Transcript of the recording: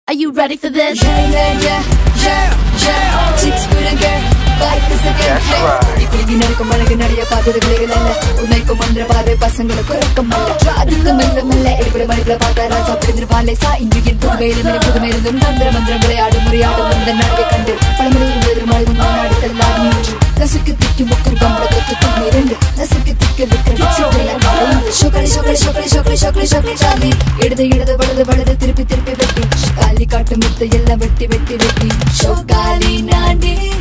Are you ready for this? Yeah, yeah, yeah, yeah, yeah. Chicks with a girl, bike is a girl. இப்படி நடக்கும் அழகு நடைய பார்த்தது விலைகள் அல்ல உண்மைக்கும் மந்திர பார்வை பசங்களுக்கு உறக்கம் அல்ல அதுக்கு மெல்ல மெல்ல எடுப்பட மணிக்குள்ள பார்த்தா ராசா பிடிந்திருப்பாலே சா இன்று என் புதுமையிலும் என புதுமையிலும் தந்திர மந்திரம் விளையாடும் முறையாடும் இந்த நடவை கண்டு பழமொழி இருந்தது மழை நாடு தள்ளாடும் என்று ரசிக்கு திக்கு முக்கர் பம்பளத்துக்கு துணி இரண்டு ரசிக்கு திக்கு விக்கடி சொக்கடி சொக்கடி சொக்கடி சொக்கடி சொக்கடி சொக்கடி சாமி இடது இடது வலது வலது திருப்பி திருப்பி வெட்டி காலி காட்டு முத்தை எல்லாம் வெட்டி வெட்டி வெட்டி சொக்காலி நாண்டி